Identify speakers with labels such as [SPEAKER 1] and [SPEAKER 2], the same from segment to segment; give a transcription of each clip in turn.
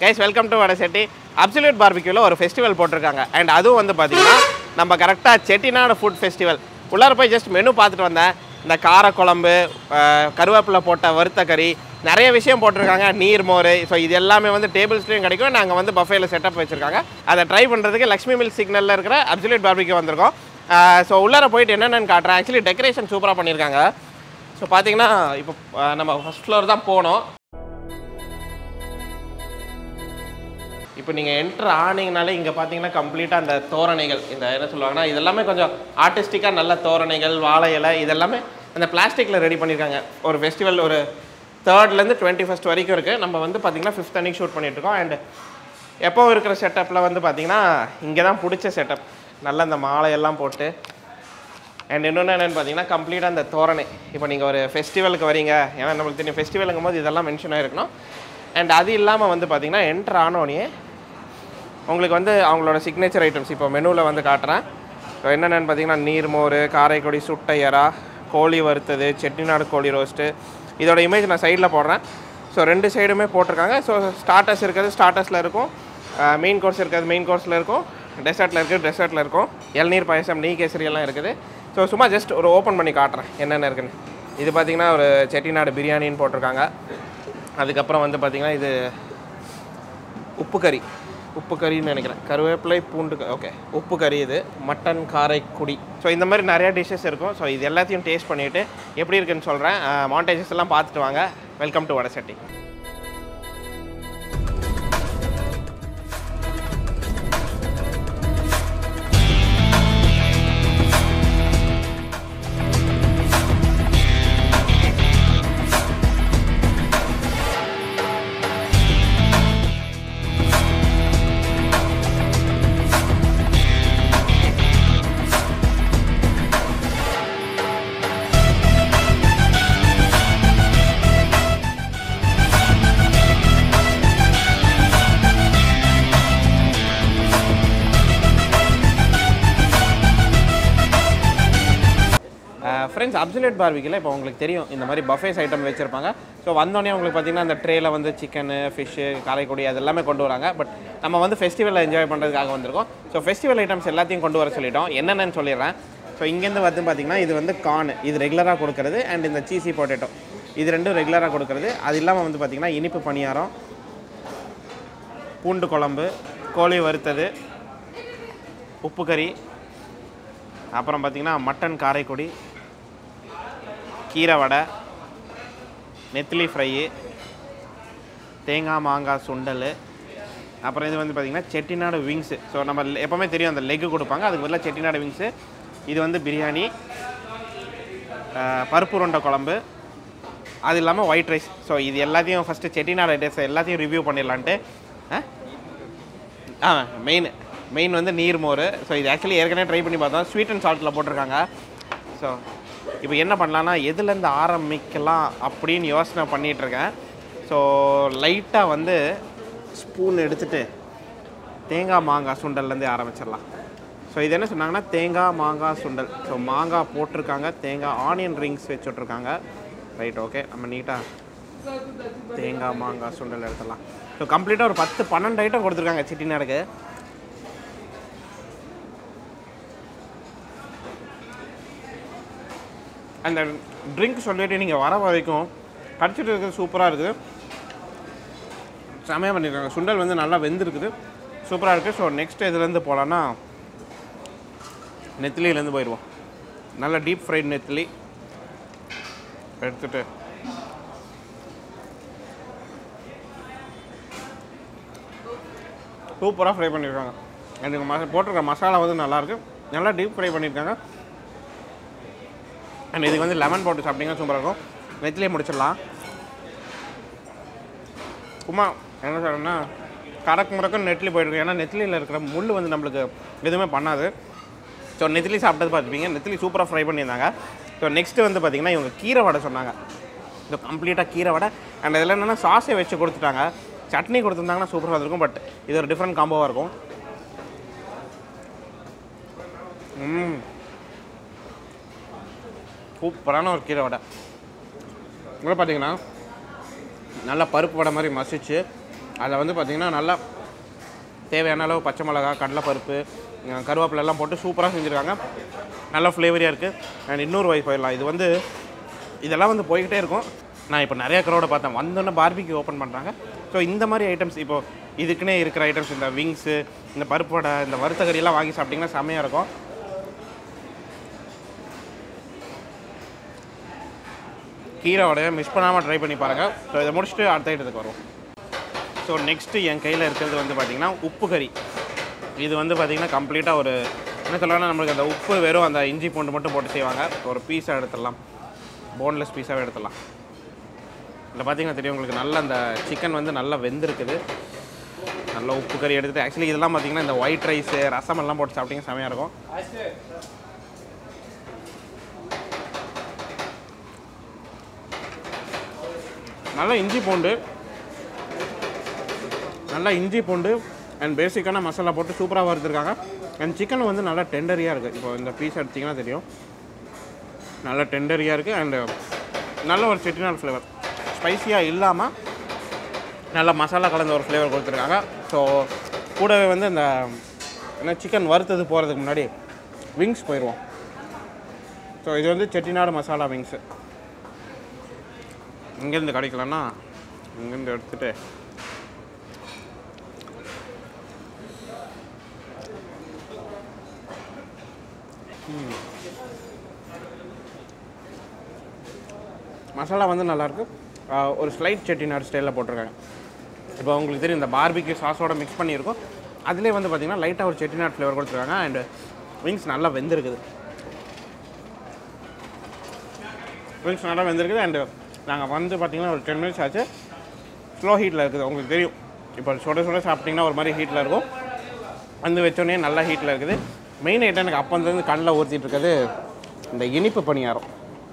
[SPEAKER 1] Guys welcome to Vadasatti absolute பார்பிக்யூவில் ஒரு festival போட்டிருக்காங்க அண்ட் அதுவும் வந்து பார்த்தீங்கன்னா நம்ம கரெக்டாக செட்டிநாடு ஃபுட் ஃபெஸ்டிவல் உள்ளார போய் ஜஸ்ட் மெனு பார்த்துட்டு வந்தேன் இந்த காரக்குழம்பு அஹ், கருவேப்பிலை போட்ட வறுத்த கறி நிறைய விஷயம் போட்டிருக்காங்க நீர் மோர் ஸோ இது எல்லாமே வந்து டேபிள்ஸ்லையும் கிடைக்கும் நாங்கள் வந்து பஃபேல செட்டப் வச்சுருக்காங்க அதை ட்ரை பண்ணுறதுக்கு லக்ஷ்மி மில் சிக்னலில் இருக்கிற அப்சல்யூட் பார்பிக்யூ வந்திருக்கோம் ஸோ உள்ளார போயிட்டு என்னென்னு காட்டுறேன் ஆக்சுவலி டெக்கரேஷன் சூப்பராக பண்ணியிருக்காங்க ஸோ பார்த்தீங்கன்னா இப்போ அஹ், நம்ம ஃபஸ்ட் ஃப்ளோர் தான் போனோம் இப்போ நீங்கள் என்ட்ரு ஆனீங்கனாலே இங்கே பார்த்தீங்கன்னா கம்ப்ளீட்டாக அந்த தோரணைகள் இந்த என்ன சொல்லுவாங்கன்னா இதெல்லாமே கொஞ்சம் ஆர்டிஸ்டிக்காக நல்ல தோரணைகள் வாழை இலை இதெல்லாமே அந்த பிளாஸ்டிக்கில் ரெடி பண்ணியிருக்காங்க ஒரு ஃபெஸ்டிவல் ஒரு தேர்ட்லேருந்து டுவெண்ட்டி ஃபஸ்ட் வரைக்கும் இருக்குது நம்ம வந்து பார்த்தீங்கன்னா ஃபிஃப்த் அன்னைக்கு ஷூட் பண்ணிகிட்ருக்கோம் அண்ட் எப்போ இருக்கிற செட்டப்பில் வந்து பார்த்தீங்கன்னா இங்கே தான் பிடிச்ச செட்டப் நல்ல அந்த மாலையெல்லாம் போட்டு அண்ட் இன்னொன்று என்னென்னு பார்த்தீங்கன்னா கம்ப்ளீட்டாக அந்த தோரணை இப்போ நீங்கள் ஒரு ஃபெஸ்டிவலுக்கு வரீங்க ஏன்னா நம்மளுக்கு தெரியும் ஃபெஸ்டிவலுங்கும் போது இதெல்லாம் மென்ஷன் ஆகிருக்கணும் அண்ட் அது இல்லாமல் வந்து பார்த்தீங்கன்னா என்ட்ரு ஆனோடனே உங்களுக்கு வந்து அவங்களோட சிக்னேச்சர் ஐட்டம்ஸ் இப்போ மெனுவில் வந்து காட்டுறேன் ஸோ என்னென்னு பார்த்தீங்கன்னா நீர்மோர் காரைக்குடி சுட்ட எறா கோழி வறுத்தது செட்டிநாடு கோழி ரோஸ்ட்டு இதோட இமேஜ் நான் சைடில் போடுறேன் ஸோ ரெண்டு சைடுமே போட்டிருக்காங்க ஸோ ஸ்டார்டர்ஸ் இருக்கிறது ஸ்டார்டர்ஸில் இருக்கும் மெயின் கோர்ஸ் இருக்கிறது மெயின் கோர்ஸில் இருக்கும் டெசர்ட்டில் இருக்குது டெசர்ட்டில் இருக்கும் இளநீர் பாயசம் நெய் கேசரி எல்லாம் இருக்குது ஸோ சும்மா ஜஸ்ட் ஒரு ஓப்பன் பண்ணி காட்டுறேன் என்னென்ன இருக்குன்னு இது பார்த்தீங்கன்னா ஒரு செட்டிநாடு பிரியாணின்னு போட்டிருக்காங்க அதுக்கப்புறம் வந்து பார்த்தீங்கன்னா இது உப்பு கறி உப்பு கறின்னு நினைக்கிறேன் கருவேப்பிலை பூண்டு ஓகே உப்பு கறி இது மட்டன் காரைக்குடி ஸோ இந்த மாதிரி நிறைய டிஷ்ஷஸ் இருக்கும் ஸோ இது எல்லாத்தையும் டேஸ்ட் பண்ணிவிட்டு எப்படி இருக்குன்னு சொல்கிறேன் மாண்டேஜஸ் எல்லாம் பார்த்துட்டு வாங்க welcome to Vadasatti friends absolute பார்பிக்கில் இப்போ உங்களுக்கு தெரியும் இந்த மாதிரி பஃபேஸ் ஐட்டம் வச்சுருப்பாங்க ஸோ வந்தோடனே உங்களுக்கு பார்த்தீங்கன்னா அந்த ட்ரேல வந்து சிக்கனு ஃபிஷ்ஷு காரைக்குடி அது எல்லாமே கொண்டு வராங்க பட் நம்ம வந்து ஃபெஸ்டிவலில் என்ஜாய் பண்ணுறதுக்காக வந்திருக்கோம் ஸோ ஃபெஸ்டிவல் ஐட்டம்ஸ் எல்லாத்தையும் கொண்டு வர சொல்லிட்டோம் என்னென்னு சொல்லிடுறேன் ஸோ இங்கேருந்து வந்து பார்த்தீங்கன்னா இது வந்து கார்ன் இது ரெகுலராக கொடுக்குறது அண்ட் இந்த சீசி பொட்டேட்டோ இது ரெண்டும் ரெகுலராக கொடுக்குறது அது இல்லாமல் வந்து பார்த்தீங்கன்னா இனிப்பு பணியாரம் பூண்டு குழம்பு கோழி வறுத்தது உப்பு கறி அப்புறம் பார்த்தீங்கன்னா மட்டன் காரைக்குடி கீரை வடை நெத்திலி ஃப்ரையு தேங்காய் மாங்காய் சுண்டல் அப்புறம் இது வந்து பார்த்திங்கன்னா செட்டிநாடு விங்ஸு ஸோ நம்ம எப்போவுமே தெரியும் அந்த லெக்கு கொடுப்பாங்க அதுக்கு பதிலாக செட்டிநாடு விங்ஸு இது வந்து பிரியாணி அஹ், பருப்பு உருண்டை குழம்பு அது இல்லாமல் ஒயிட் ரைஸ் ஸோ இது எல்லாத்தையும் ஃபஸ்ட்டு செட்டிநாடு ஐட்டம்ஸ் எல்லாத்தையும் ரிவ்யூ பண்ணிடலான்ட்டு ஆ மெயின் மெயின் வந்து நீர் மோர் ஸோ இது ஆக்சுவலி ஏற்கனவே ட்ரை பண்ணி பார்த்தோம் ஸ்வீட் அண்ட் சால்ட்டில் போட்டிருக்காங்க ஸோ இப்போ என்ன பண்ணலான்னா எதுலேருந்து ஆரம்பிக்கலாம் அப்படின்னு யோசனை பண்ணிகிட்டு இருக்கேன் ஸோ லைட்டாக வந்து ஸ்பூன் எடுத்துட்டு தேங்காய் மாங்காய் சுண்டல்லேருந்து ஆரம்பிச்சிடலாம் ஸோ இது என்ன சொன்னாங்கன்னா தேங்காய் மாங்காய் சுண்டல் ஸோ மாங்காய் போட்டிருக்காங்க தேங்காய் ஆனியன் ரிங்ஸ் வச்சு விட்ருக்காங்க ரைட் ஓகே நம்ம நீட்டாக தேங்காய் மாங்காய் சுண்டல் எடுத்துடலாம் ஸோ கம்ப்ளீட்டாக ஒரு பத்து பன்னெண்டு ஐட்டம் கொடுத்துருக்காங்க சிட்டிநாடுக்கு அந்த ட்ரிங்க் சொல்லிட்டு நீங்கள் வர வரைக்கும் கடிச்சிட்டு இருக்கிறது சூப்பராக இருக்குது செமையாக பண்ணியிருக்காங்க சுண்டல் வந்து நல்லா வெந்திருக்குது சூப்பராக இருக்குது ஸோ நெக்ஸ்ட் இதுலேருந்து போகலான்னா நெத்திலியிலேருந்து போயிடுவோம் நல்ல டீப் ஃப்ரைட் நெத்திலி எடுத்துட்டு சூப்பராக ஃப்ரை பண்ணியிருக்காங்க எனக்கு மச போட்டிருக்க மசாலா வந்து நல்லாயிருக்கு நல்லா டீப் ஃப்ரை பண்ணியிருக்காங்க அண்ட் இதுக்கு வந்து லெமன் போட்டு சாப்பிட்டீங்கன்னா சூப்பராக இருக்கும் நெத்திலே முடிச்சிடலாம் சும்மா என்ன சொல்கிறேன்னா கறக்கு முறக்கும் நெத்திலி போயிருக்கு ஏன்னா நெத்திலியில் இருக்கிற முள் வந்து நம்மளுக்கு எதுவுமே பண்ணாது ஸோ நெத்திலி சாப்பிட்டது பார்த்துப்பீங்க நெத்திலி சூப்பராக ஃப்ரை பண்ணியிருந்தாங்க ஸோ நெக்ஸ்ட்டு வந்து பார்த்திங்கன்னா இவங்க கீரை வடை சொன்னாங்க இது கம்ப்ளீட்டாக கீரை வடை அண்ட் இதில் என்னென்னா சாஸை வச்சு கொடுத்துட்டாங்க சட்னி கொடுத்துருந்தாங்கன்னா சூப்பராக இருக்கும் பட் இது ஒரு டிஃப்ரெண்ட் காம்போவாக இருக்கும் ம் சூப்பரான ஒரு கீரை வடை இங்கே பார்த்தீங்கன்னா நல்லா பருப்பு வடை மாதிரி மசிச்சு அதில் வந்து பார்த்திங்கன்னா நல்லா தேவையான அளவு பச்சை மிளகா கடலைப்பருப்பு அஹ் கருவேப்பிலை எல்லாம் போட்டு சூப்பராக செஞ்சுருக்காங்க நல்ல ஃப்ளேவரியாக இருக்குது அண்ட் இன்னொரு வாய் போயிடலாம் இது வந்து இதெல்லாம் வந்து போய்கிட்டே இருக்கும் நான் இப்போ நிறைய கரோட பார்த்தேன் வந்தோன்னே பார்பிக்கு ஓப்பன் பண்ணுறாங்க ஸோ இந்த மாதிரி ஐட்டம்ஸ் இப்போ இதுக்குன்னே இருக்கிற ஐட்டம்ஸ் இந்த விங்ஸு இந்த பருப்பு வடை இந்த வறுத்த கறியெல்லாம் வாங்கி சாப்பிட்டிங்கன்னா செம்மையாக இருக்கும் கீரை வடையை மிஸ் பண்ணாமல் ட்ரை பண்ணி பாருங்கள் ஸோ இதை முடிச்சுட்டு அடுத்த ஐட்டத்துக்கு வருவோம் ஸோ நெக்ஸ்ட்டு என் கையில் இருக்கிறது வந்து பார்த்திங்கன்னா உப்பு கறி இது வந்து பார்த்திங்கன்னா கம்ப்ளீட்டாக ஒரு என்ன சொல்லலாம்னா நம்மளுக்கு அந்த உப்பு வெறும் அந்த இஞ்சி பூண்டு மட்டும் போட்டு செய்வாங்க ஒரு பீஸாக எடுத்துடலாம் போன்லெஸ் பீஸாகவே எடுத்துடலாம் இதில் பார்த்தீங்கன்னா தெரியும் உங்களுக்கு நல்ல அந்த சிக்கன் வந்து நல்லா வெந்திருக்குது நல்ல உப்பு கறி எடுத்துட்டு ஆக்சுவலி இதெல்லாம் பார்த்தீங்கன்னா இந்த ஒயிட் ரைஸு ரசம் எல்லாம் போட்டு சாப்பிட்டீங்க செமையாக இருக்கும் நல்லா இஞ்சி பூண்டு நல்லா இஞ்சி பூண்டு அண்ட் பேசிக்கான மசாலா போட்டு சூப்பராக வறுத்துருக்காங்க அண்ட் சிக்கன் வந்து நல்லா டெண்டரியாக இருக்குது இப்போ இந்த பீஸ் எடுத்திங்கன்னா தெரியும் நல்லா டெண்டரியாக இருக்குது அண்டு நல்ல ஒரு செட்டிநாடு ஃப்ளேவர் ஸ்பைசியாக இல்லாமல் நல்ல மசாலா கலந்த ஒரு ஃப்ளேவர் கொடுத்துருக்காங்க ஸோ கூடவே வந்து இந்த என்ன சிக்கன் வறுத்தது போகிறதுக்கு முன்னாடி விங்ஸ் போயிடுவோம் ஸோ இது வந்து செட்டிநாடு மசாலா விங்ஸு இங்கேருந்து கிடைக்கலன்னா இங்கேருந்து எடுத்துகிட்டு மசாலா வந்து நல்லாயிருக்கு ஒரு ஸ்லைட் செட்டிநாடு ஸ்டைலில் போட்டிருக்காங்க இப்போ உங்களுக்கு தெரியும் இந்த பார்பிக்யூ சாஸோட மிக்ஸ் பண்ணியிருக்கோம் அதிலே வந்து பார்த்திங்கன்னா லைட்டாக ஒரு செட்டிநாடு ஃப்ளேவர் கொடுத்துருக்காங்க அண்ட் விங்ஸ் நல்லா வெந்திருக்குது விங்ஸ் நல்லா வெந்திருக்குது அண்டு நாங்கள் வந்து பார்த்திங்கன்னா ஒரு டென் மினிட்ஸ் ஆச்சு ஸ்லோ ஹீட்டில் இருக்குது உங்களுக்கு தெரியும் இப்போ சுட சுட சாப்பிட்டிங்கன்னா ஒரு மாதிரி ஹீட்டில் இருக்கும் வந்து வச்சோடனே நல்லா ஹீட்டில் இருக்குது மெயின் ஐட்டம் எனக்கு அப்போ வந்து கண்ணில் ஊற்றிட்டு இருக்கிறது இந்த இனிப்பு பணியாரம்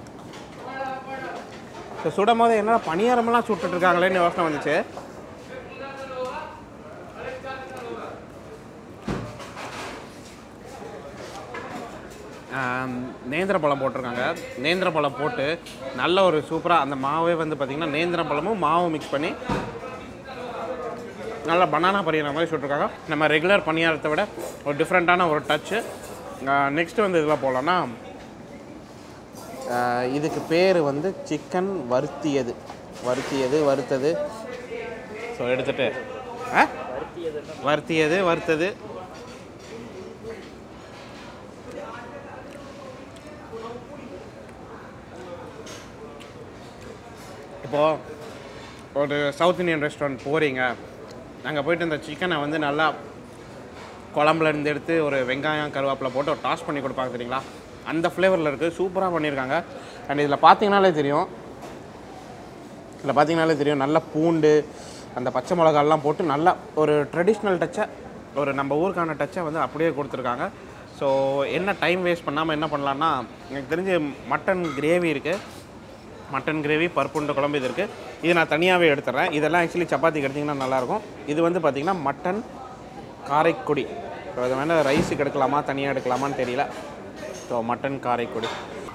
[SPEAKER 1] ஸோ சுடும் போது என்ன பணியாரமெல்லாம் சுட்டுட்டு இருக்காங்களேன்னு யோசனை வந்துச்சு ஆம், நேந்திர பழம் போட்டிருக்காங்க நேந்திர பழம் போட்டு நல்ல ஒரு சூப்பராக அந்த மாவே வந்து பார்த்திங்கன்னா நேந்திர பழமும் மாவும் மிக்ஸ் பண்ணி நல்லா பனானா பணியார மாதிரி சுட்டிருக்காங்க நம்ம ரெகுலர் பணியாரத்தை விட ஒரு டிஃப்ரெண்ட்டான ஒரு டச்சு நெக்ஸ்ட்டு வந்து இதில் போகலான்னா ஆஹ் இதுக்கு பேர் வந்து சிக்கன் வறுத்தியது வறுத்தியது வறுத்தது ஸோ எடுத்துட்டு ஆ வறுத்தியது வறுத்தது இப்போது ஒரு சவுத் இந்தியன் ரெஸ்டாரண்ட் போகிறீங்க நாங்கள் போயிட்டு இந்த சிக்கனை வந்து நல்லா குழம்புல இருந்து எடுத்து ஒரு வெங்காயம் கருவேப்பிலை போட்டு ஒரு டாஸ் பண்ணி கொடுப்பாங்க தெரியுங்களா அந்த ஃப்ளேவரில் இருக்குது சூப்பராக பண்ணியிருக்காங்க அண்ட் இதில் பார்த்தீங்கனாலே தெரியும் இதில் பார்த்தீங்கனாலே தெரியும் நல்ல பூண்டு அந்த பச்சை மிளகாலாம் போட்டு நல்லா ஒரு ட்ரெடிஷ்னல் டச்சை ஒரு நம்ம ஊருக்கான டச்சை வந்து அப்படியே கொடுத்துருக்காங்க ஸோ என்ன டைம் வேஸ்ட் பண்ணாமல் என்ன பண்ணலான்னா எனக்கு தெரிஞ்சு மட்டன் கிரேவி இருக்குது மட்டன் கிரேவி பருப்புண்ட குழம்பு இது இருக்குது இது நான் தனியாகவே எடுத்துறேன் இதெல்லாம் ஆக்சுவலி சப்பாத்தி எடுத்திங்கன்னா நல்லாயிருக்கும் இது வந்து பார்த்திங்கன்னா மட்டன் காரைக்குடி ஸோ இது வேணால் ரைஸுக்கு எடுக்கலாமா தனியாக எடுக்கலாமான்னு தெரியல ஸோ மட்டன் காரைக்குடி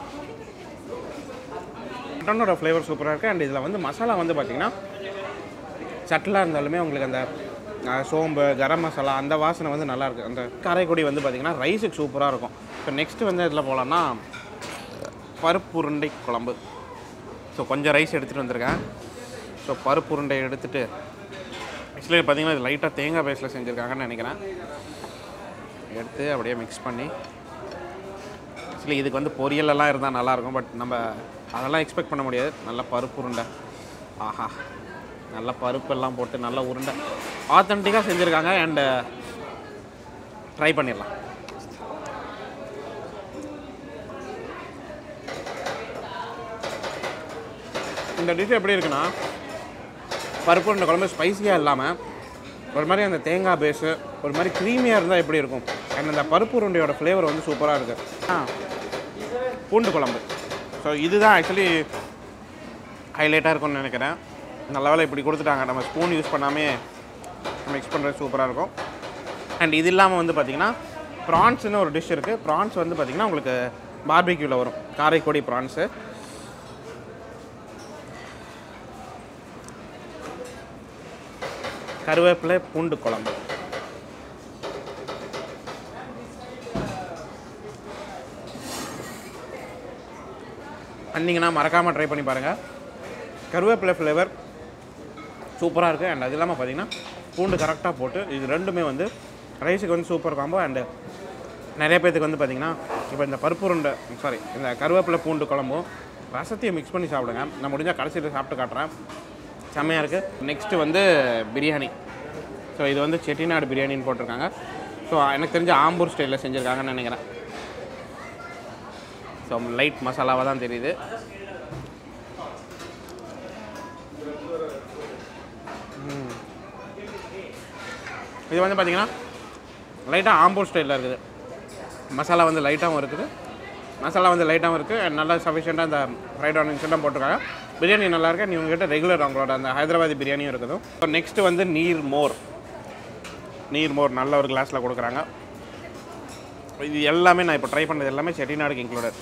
[SPEAKER 1] மட்டனோட ஃப்ளேவர் சூப்பராக இருக்குது அண்ட் இதில் வந்து மசாலா வந்து பார்த்திங்கன்னா சட்டிலாக இருந்தாலுமே உங்களுக்கு அந்த அஹ், சோம்பு கரம் மசாலா அந்த வாசனை வந்து நல்லாயிருக்கு அந்த காரைக்குடி வந்து பார்த்திங்கன்னா ரைஸுக்கு சூப்பராக இருக்கும் இப்போ நெக்ஸ்ட்டு வந்து இதில் போகலான்னா பருப்பு உருண்டை குழம்பு ஸோ கொஞ்சம் ரைஸ் எடுத்துகிட்டு வந்திருக்கேன் ஸோ பருப்பு உருண்டை எடுத்துகிட்டு ஆக்சுவலி பார்த்தீங்கன்னா இது லைட்டாக தேங்காய் பேஸில் செஞ்சுருக்காங்கன்னு நினைக்கிறேன் எடுத்து அப்படியே மிக்ஸ் பண்ணி ஆக்சுவலி இதுக்கு வந்து பொரியல் எல்லாம் இருந்தால் நல்லாயிருக்கும் பட் நம்ம அதெல்லாம் எக்ஸ்பெக்ட் பண்ண முடியாது நல்ல பருப்பு உருண்டை ஆஹா நல்ல பருப்பெல்லாம் போட்டு நல்ல உருண்டை ஆத்தென்டிக்காக செஞ்சுருக்காங்க அண்டு ட்ரை பண்ணிடலாம் இந்த டிஷ் எப்படி இருக்குன்னா பருப்பு உருண்டை குழம்பு ஸ்பைசியாக இல்லாமல் ஒரு மாதிரி அந்த தேங்காய் பேஸு ஒரு மாதிரி க்ரீமியாக இருந்தால் எப்படி இருக்கும் அண்ட் அந்த பருப்பு உருண்டையோட ஃப்ளேவர் வந்து சூப்பராக இருக்குது ஆ பூண்டு குழம்பு ஸோ இதுதான் ஆக்சுவலி ஹைலைட்டாக இருக்கும்னு நினைக்கிறேன் நல்ல வேளை இப்படி கொடுத்துட்டாங்க நம்ம ஸ்பூன் யூஸ் பண்ணாமே மிக்ஸ் பண்ணுறது சூப்பராக இருக்கும் அண்ட் இது இல்லாமல் வந்து பார்த்திங்கன்னா ப்ரான்ஸ்னு ஒரு டிஷ் இருக்குது ப்ரான்ஸ் வந்து பார்த்திங்கன்னா உங்களுக்கு பார்பிக்யூவில் வரும் காரைக்குடி ப்ரான்ஸு கருவேப்பிலை பூண்டு குழம்பு வந்தீங்கன்னா மறக்காமல் ட்ரை பண்ணி பாருங்கள் கருவேப்பிலை ஃப்ளேவர் சூப்பராக இருக்குது அண்ட் அது இல்லாமல் பார்த்தீங்கன்னா பூண்டு கரெக்டாக போட்டு இது ரெண்டுமே வந்து ரைஸுக்கு வந்து சூப்பர் காம்போ அண்டு நிறைய பேர்த்துக்கு வந்து பார்த்தீங்கன்னா இப்போ இந்த பருப்பு உருண்டை சாரி இந்த கருவேப்பிலை பூண்டு குழம்பும் ரசத்தையும் மிக்ஸ் பண்ணி சாப்பிடுங்க நான் முடிஞ்சால் கடைசியில் சாப்பிட்டு காட்டுறேன் செம்மையாக இருக்குது நெக்ஸ்ட்டு வந்து பிரியாணி ஸோ இது வந்து செட்டிநாடு பிரியாணின்னு போட்டிருக்காங்க ஸோ எனக்கு தெரிஞ்ச ஆம்பூர் ஸ்டைலில் செஞ்சுருக்காங்கன்னு நினைக்கிறேன் ஸோ லைட் மசாலாவாக தான் தெரியுது ம். இது வந்து பார்த்தீங்கன்னா லைட்டாக ஆம்பூர் ஸ்டைலில் இருக்குது மசாலா வந்து லைட்டாகவும் இருக்குது மசாலா வந்து லைட்டாகவும் இருக்குது and நல்லா சஃபிஷியண்ட்டாக அந்த ஃப்ரைட் ஆனியன்ஸ்லாம் போட்டிருக்காங்க பிரியாணி நல்லா இருக்கு நீ உங்ககிட்ட ரெகுலர் அவங்களோட அந்த ஹைதராபாதி பிரியாணியும் இருக்குது இப்போ நெக்ஸ்ட்டு வந்து நீர் மோர் நீர் மோர் நல்ல ஒரு கிளாஸில் கொடுக்குறாங்க இது எல்லாமே நான் இப்போ ட்ரை பண்ணது எல்லாமே செட்டிநாடுக்கு இன்க்ளூடட்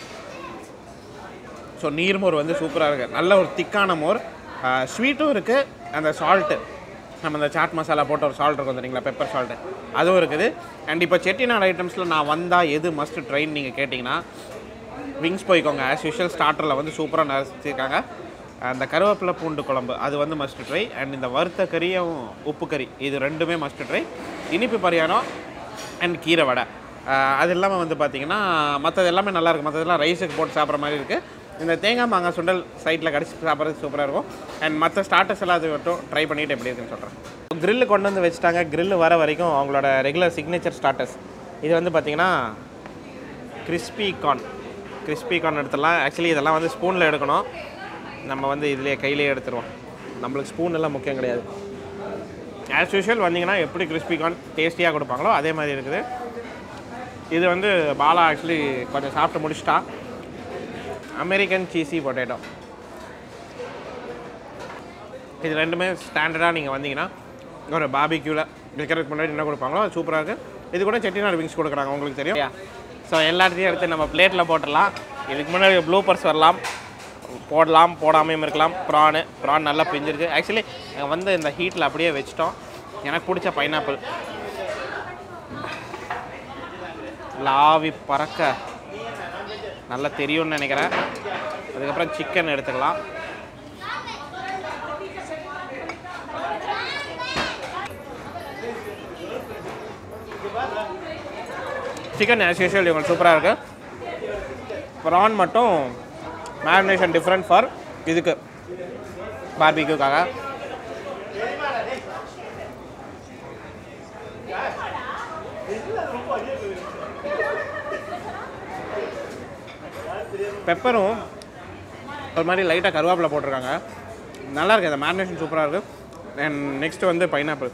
[SPEAKER 1] ஸோ நீர்மோர் வந்து சூப்பராக இருக்குது நல்ல ஒரு திக்கான மோர் ஸ்வீட்டும் இருக்குது அந்த சால்ட்டு நம்ம அந்த சாட் மசாலா போட்ட ஒரு சால்ட் இருக்கும் தெரியுங்களா பெப்பர் சால்ட்டு அதுவும் இருக்குது அண்ட் இப்போ செட்டிநாடு ஐட்டம்ஸில் நான் வந்தால் எது மஸ்ட் ட்ரைன் நீங்கள் கேட்டிங்கன்னா விங்ஸ் போய்க்கோங்க ஆஸ் யூஷுவல் ஸ்டார்டரில் வந்து சூப்பராக நரைச்சிருக்காங்க அந்த கருவேப்பிலை பூண்டு குழம்பு அது வந்து மஸ்ட் ட்ரை அண்ட் இந்த வறுத்த கறியும் உப்பு கறி இது ரெண்டுமே மஸ்ட் ட்ரை இனிப்பு பரியாரம் அண்ட் கீரை வடை ஆஹ் அது இல்லாமல் வந்து பார்த்தீங்கன்னா மற்றது எல்லாமே நல்லா இருக்கு மற்றதெல்லாம் ரைஸுக்கு போட்டு சாப்பிட்ற மாதிரி இருக்குது இந்த தேங்காய் மாங்காய் சுண்டல் சைட்டில் கடிச்சு சாப்பிட்றது சூப்பராக இருக்கும் அண்ட் மற்ற ஸ்டார்டர்ஸ் எல்லாம் அது மட்டும் ட்ரை பண்ணிட்டு எப்படி இருக்குன்னு சொல்கிறேன் grill கொண்டு வந்து வச்சுட்டாங்க grill வர வரைக்கும் அவங்களோட ரெகுலர் சிக்னேச்சர் ஸ்டார்டர்ஸ் இது வந்து பார்த்தீங்கன்னா கிறிஸ்பி கார்ன் கிறிஸ்பி கார்ன் எடுத்துடலாம் ஆக்சுவலி இதெல்லாம் வந்து ஸ்பூனில் எடுக்கணும் நம்ம வந்து இதுலேயே கையிலேயே எடுத்துருவோம் நம்மளுக்கு ஸ்பூன் எல்லாம் முக்கியம் கிடையாது ஆஸ் யூஷுவல் வந்தீங்கன்னா எப்படி கிறிஸ்பி கார்ன் டேஸ்டியாக கொடுப்பாங்களோ அதே மாதிரி இருக்குது இது வந்து பாலா ஆக்சுவலி கொஞ்சம் சாப்பிட்டு முடிச்சிட்டா அமெரிக்கன் சீசி பொட்டேட்டோ இது ரெண்டுமே ஸ்டாண்டர்டாக நீங்கள் வந்தீங்கன்னா ஒரு பாபிக்யூவில் வைக்கிறதுக்கு முன்னாடி என்ன கொடுப்பாங்களோ அது சூப்பராக இருக்குது இது கூட செட்டிநாடு விங்ஸ் கொடுக்குறாங்க உங்களுக்கு தெரியும் ஸோ எல்லாத்தையும் எடுத்து நம்ம பிளேட்டில் போட்டுடலாம் இதுக்கு முன்னாடி ப்ளூப்பர்ஸ் வரலாம் போடலாம் போடாமையும் இருக்கலாம் ப்ரானு ப்ரான் நல்லா பிஞ்சிருக்கு ஆக்சுவலி வந்து இந்த ஹீட்டில் அப்படியே வச்சிட்டோம் எனக்கு பிடிச்ச பைனாப்பிள் லாவி பறக்க நல்லா தெரியும்னு நினைக்கிறேன் அதுக்கப்புறம் சிக்கன் எடுத்துக்கலாம் சிக்கன் ஆஸ் யூஷுவல் இவங்க சூப்பராக இருக்குது ப்ரான் மட்டும் மேரினேஷன் டிஃப்ரெண்ட் ஃபார் இதுக்கு பார்பிக்யூக்காக பெப்பரும் ஒரு மாதிரி லைட்டாக கருவேப்பிலை போட்டிருக்காங்க நல்லா இருக்கு அந்த மேரினேஷன் சூப்பராக இருக்குது அண்ட் நெக்ஸ்ட் வந்து பைனாப்பிள்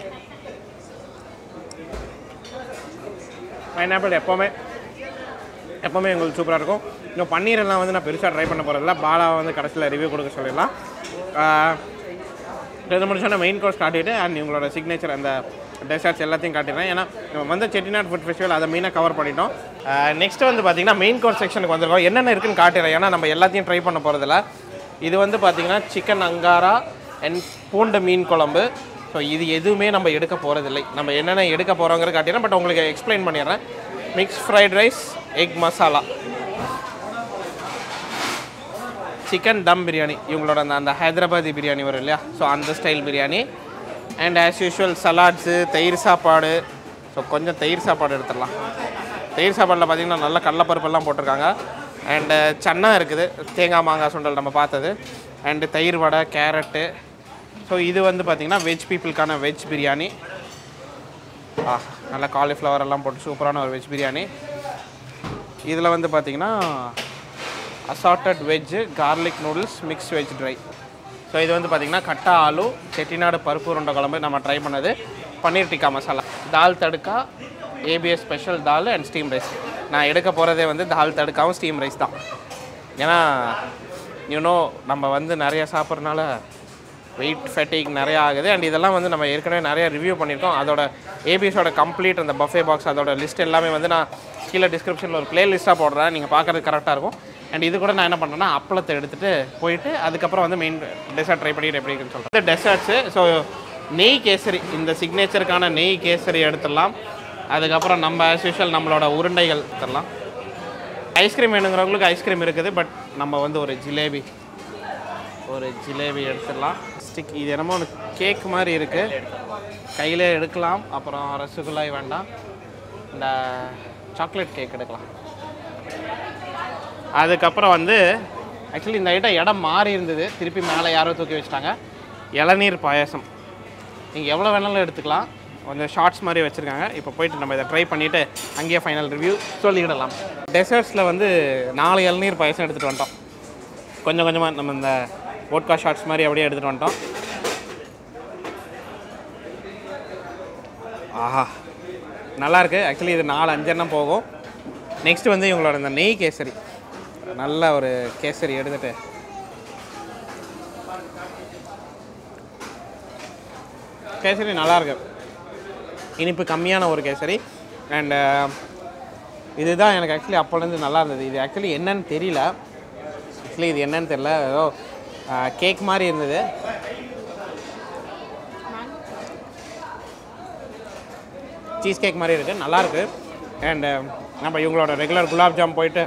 [SPEAKER 1] பைனாப்பிள் எப்போவுமே எப்போவுமே எங்களுக்கு சூப்பராக இருக்கும் இன்னும் பன்னீர் எல்லாம் வந்து நான் பெருசாக ட்ரை பண்ண போகிறதில்ல பாலா வந்து கடைசியில் ரிவ்யூ கொடுக்க சொல்லிடலாம் ஆஹ் இது முடிச்சோன்னா மெயின் கோர்ஸ் காட்டிட்டு அண்ட் இவங்களோட சிக்னேச்சர் அந்த டெசர்ட்ஸ் எல்லாத்தையும் காட்டிடுறேன் ஏன்னா நம்ம வந்து செட்டிநாட் ஃபுட் ஃபெஸ்டிவல் அதை மெயினாக கவர் பண்ணிட்டோம் நெக்ஸ்ட் வந்து பார்த்தீங்கன்னா மெயின் கோர்ஸ் செக்ஷனுக்கு வந்திருக்கோம் என்னென்ன இருக்குன்னு காட்டிடுறேன் ஏன்னா நம்ம எல்லாத்தையும் ட்ரை பண்ண போகிறதில்ல இது வந்து பார்த்தீங்கன்னா சிக்கன் அங்காரா அண்ட் பூண்டு மீன் குழம்பு ஸோ இது எதுவுமே நம்ம எடுக்க போகிறதில்லை நம்ம என்னென்ன எடுக்க போகிறோங்கிறது காட்டிடுறேன் பட் உங்களுக்கு எக்ஸ்பிளைன் பண்ணிடுறேன் mix fried rice egg masala chicken dum biryani இவங்களோட அந்த அந்த ஹைதராபாதி பிரியாணி வரும் இல்லையா ஸோ அந்த style biryani and as usual salads தயிர் சாப்பாடு ஸோ கொஞ்சம் தயிர் சாப்பாடு எடுத்துடலாம் தயிர் சாப்பாடில் பார்த்தீங்கன்னா நல்ல கடலப்பருப்பெல்லாம் போட்டிருக்காங்க அண்டு சன்னா இருக்குது தேங்காய் மாங்காய் சுண்டல் நம்ம பார்த்தது அண்டு தயிர் வடை கேரட்டு ஸோ இது வந்து பார்த்திங்கன்னா வெஜ் பீப்புளுக்கான வெஜ் பிரியாணி ஆ நல்லா காலிஃப்ளவர் எல்லாம் போட்டு சூப்பரான ஒரு வெஜ் பிரியாணி இதில் வந்து பார்த்திங்கன்னா assorted veg garlic noodles mix veg dry so இது வந்து பார்த்திங்கன்னா கட்டா ஆலு செட்டிநாடு பருப்பு உருண்டை குழம்பு நம்ம ட்ரை பண்ணது paneer tikka masala dal tadka ABS special dal and steam rice நான் எடுக்க போகிறதே வந்து தால் தடுக்காவும் ஸ்டீம் ரைஸ் தான் ஏன்னா யூனோ நம்ம வந்து நிறைய சாப்பிட்றதுனால வெயிட் ஃபெட்டிக் நிறையா ஆகுது அண்ட் இதெல்லாம் வந்து நம்ம ஏற்கனவே நிறைய ரிவ்யூ பண்ணியிருக்கோம் அதோட ஏபிஎஸோட கம்ப்ளீட் அந்த பஃபே பாக்ஸ் அதோட லிஸ்ட் எல்லாமே வந்து நான் கீழே டிஸ்கிரிப்ஷனில் ஒரு பிளேலிஸ்ட்டாக போடுறேன் நீங்கள் பார்க்குறது கரெக்டாக இருக்கும் அண்ட் இது கூட நான் என்ன பண்ணுறேன்னா அப்பளத்தை எடுத்துகிட்டு போயிட்டு அதுக்கப்புறம் வந்து மெயின் டெசர்ட் ட்ரை பண்ணிட்டு எப்படி இருக்குன்னு சொல்கிறேன் டெசர்ட்ஸு ஸோ நெய் கேசரி இந்த சிக்னேச்சருக்கான நெய் கேசரி எடுத்துடலாம் அதுக்கப்புறம் நம்ம as usual நம்மளோட உருண்டைகள் எடுத்துடலாம் ஐஸ்கிரீம் வேணுங்கிறவங்களுக்கு ஐஸ்கிரீம் இருக்குது பட் நம்ம வந்து ஒரு ஜிலேபி ஒரு ஜிலேபி எடுத்துடலாம் ஸ்டிக் இது என்னமோ ஒன்று கேக் மாதிரி இருக்குது கையிலே எடுக்கலாம் அப்புறம் ரசகுல்லாய் வேண்டாம் இந்த சாக்லேட் கேக் எடுக்கலாம் அதுக்கப்புறம் வந்து ஆக்சுவலி இந்த ஐட்டம் இடம் மாறி இருந்தது திருப்பி மேலே யாரோ தூக்கி வச்சிட்டாங்க இளநீர் பாயாசம் நீங்கள் எவ்வளோ வேணாலும் எடுத்துக்கலாம் கொஞ்சம் ஷார்ட்ஸ் மாதிரி வச்சுருக்காங்க இப்போ போயிட்டு நம்ம இதை ட்ரை பண்ணிவிட்டு அங்கேயே ஃபைனல் ரிவ்யூ சொல்லிக்கிடலாம் டெசர்ட்ஸில் வந்து நாலு இளநீர் பாயாசம் எடுத்துகிட்டு வந்துட்டோம் கொஞ்சம் கொஞ்சமாக நம்ம இந்த வோட்கா ஷார்ட்ஸ் மாதிரி அப்படியே எடுத்துகிட்டு வந்துட்டோம் ஆஹா நல்லா இருக்கு ஆக்சுவலி இது நாலு அஞ்செண்ணம் போகும் நெக்ஸ்ட் வந்து இவங்களோட இந்த நெய் கேசரி நல்ல ஒரு கேசரி எடுத்துட்டு கேசரி நல்லா இருக்கு இனிப்பு கம்மியான ஒரு கேசரி அண்டு இதுதான் எனக்கு ஆக்சுவலி அப்போலேருந்து நல்லா இருந்தது இது ஆக்சுவலி என்னன்னு தெரியல ஆக்சுவலி இது என்னன்னு தெரியல ஏதோ கேக் மாதிரி இருந்தது சீஸ் கேக் மாதிரி இருக்குது நல்லாயிருக்கு அண்டு நம்ம இவங்களோட ரெகுலர் குலாப் ஜாம் போயிட்டு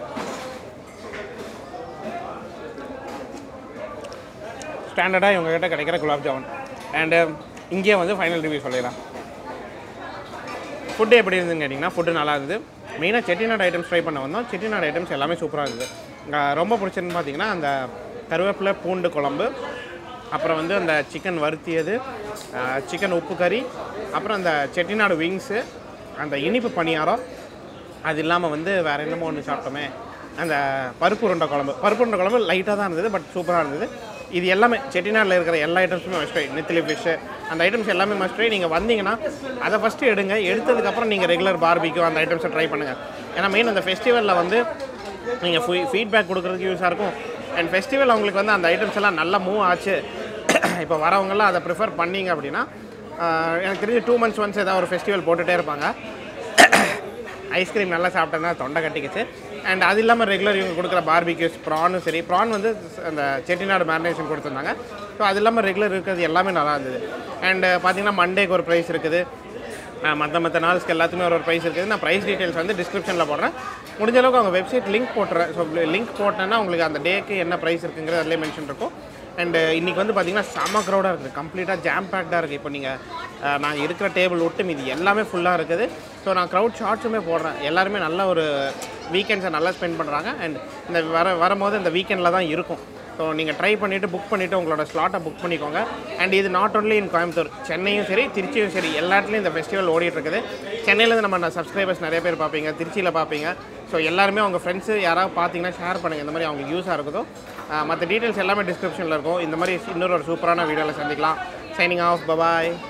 [SPEAKER 1] ஸ்டாண்டர்டாக இவங்ககிட்ட கிடைக்கிற குலாப் ஜாமுன் அண்டு இங்கேயே வந்து ஃபைனல் ரிவ்யூ சொல்லிடலாம் ஃபுட்டு எப்படி இருந்துன்னு கேட்டிங்கன்னா ஃபுட்டு நல்லா இருந்தது மெயினாக செட்டிநாடு ஐட்டம்ஸ் ட்ரை பண்ண வந்தோம் செட்டிநாடு ஐட்டம்ஸ் எல்லாமே சூப்பராக இருந்தது இங்கே ரொம்ப பிடிச்சதுன்னு பார்த்தீங்கன்னா அந்த கருவேப்பிலை பூண்டு குழம்பு அப்புறம் வந்து அந்த சிக்கன் வறுத்தியது சிக்கன் உப்பு கறி அப்புறம் அந்த செட்டிநாடு விங்ஸு அந்த இனிப்பு பணியாரம் அது இல்லாமல் வந்து வேறு என்னமோ ஒன்று சாப்பிட்டோமே அந்த பருப்பு உருண்டை குழம்பு பருப்பு உருண்டை குழம்பு லைட்டாக தான் இருந்தது பட் சூப்பராக இருந்தது இது எல்லாமே செட்டிநாட்டில் இருக்கிற எல்லா ஐட்டம்ஸுமே மஸ்ட் ட்ரை நெத்திலி ஃபிஷ்ஷு அந்த ஐட்டம்ஸ் எல்லாமே மஸ்ட் ட்ரை நீங்கள் வந்தீங்கன்னா அதை ஃபஸ்ட்டு எடுங்க எடுத்ததுக்கப்புறம் நீங்கள் ரெகுலர் பார்பிக்யூ அந்த ஐட்டம்ஸை ட்ரை பண்ணுங்கள் ஏன்னா மெயின் அந்த ஃபெஸ்டிவலில் வந்து நீங்கள் ஃபீ ஃபீட்பேக் கொடுக்குறதுக்கு யூஸாக இருக்கும் அண்ட் ஃபெஸ்டிவல் அவங்களுக்கு வந்து அந்த ஐட்டம்ஸ் எல்லாம் நல்லா மூவ் ஆச்சு இப்போ வரவங்கெல்லாம் அதை ப்ரிஃபர் பண்ணீங்க அப்படின்னா ஆஹ், எனக்கு தெரிஞ்சு டூ மந்த்ஸ் ஒன்ஸ் ஏதாவது ஒரு ஃபெஸ்டிவல் போட்டுகிட்டே இருப்பாங்க ஐஸ்கிரீம் நல்லா சாப்பிட்டேன்னா தொண்டை கட்டிக்கிச்சு அண்ட் அது இல்லாமல் ரெகுலர் இவங்க கொடுக்குற பார்பிக்யூஸ் ப்ரானும் சரி ப்ரான் வந்து அந்த செட்டிநாடு மேரினேஷன் கொடுத்துருந்தாங்க ஸோ அது இல்லாமல் ரெகுலர் இருக்கிறது எல்லாமே நல்லா இருந்தது அண்ட் பார்த்தீங்கன்னா மண்டேக்கு ஒரு ப்ரைஸ் இருக்குது மற்ற மற்ற நாள்ஸ்க்கு எல்லாத்துக்குமே ஒரு ஒரு ப்ரைஸ் இருக்குது நான் ப்ரைஸ் டீட்டெயில்ஸ் வந்து டிஸ்கிரிப்ஷனில் போடுறேன் முடிஞ்ச அளவுக்கு அவங்க வெப்சைட் லிங்க் போட்டுறேன் ஸோ லிங்க் போட்டேன்னா உங்களுக்கு அந்த டேக்கு என்ன ப்ரைஸ் இருக்குங்கிறது அதிலே மென்ஷன் இருக்கும் அண்டு இன்றைக்கி வந்து பார்த்தீங்கன்னா செம க்ரௌடாக இருக்குது கம்ப்ளீட்டாக ஜாம் பேக்டாக இருக்குது இப்போ நீங்கள் நான் இருக்கிற டேபிள் விட்டு மீதி எல்லாமே ஃபுல்லாக இருக்குது ஸோ நான் க்ரௌட் ஷார்ட்ஸுமே போடுறேன் எல்லாருமே நல்ல ஒரு வீக்கெண்ட்ஸை நல்லா ஸ்பெண்ட் பண்ணுறாங்க அண்ட் இந்த வர வரும்போது இந்த வீக்கெண்டில் தான் இருக்கும் ஸோ நீங்கள் ட்ரை பண்ணிவிட்டு புக் பண்ணிவிட்டு உங்களோட ஸ்லாட்டை புக் பண்ணிக்கோங்க அண்ட் இது நாட் ஒன்லி இன் கோயம்புத்தூர் சென்னையும் சரி திருச்சியும் சரி எல்லா இடத்துலையும் இந்த ஃபெஸ்டிவல் ஓடிட்டு இருக்குது சென்னையிலேருந்து நம்ம சப்ஸ்கிரைபர்ஸ் நிறைய பேர் பார்ப்பீங்க திருச்சியில் பார்ப்பீங்க ஸோ எல்லாருமே உங்கள் ஃப்ரெண்ட்ஸு யாராவது பார்த்தீங்கன்னா ஷேர் பண்ணுங்கள் இந்த மாதிரி அவங்களுக்கு யூஸாக இருக்குதோ மற்ற டீட்டெயில்ஸ் எல்லாமே டிஸ்கிரிப்ஷனில் இருக்கும் இந்த மாதிரி இன்னொரு ஒரு சூப்பரான வீடியோவில் சந்திக்கலாம் சைனிங் ஆஃப் பபாய்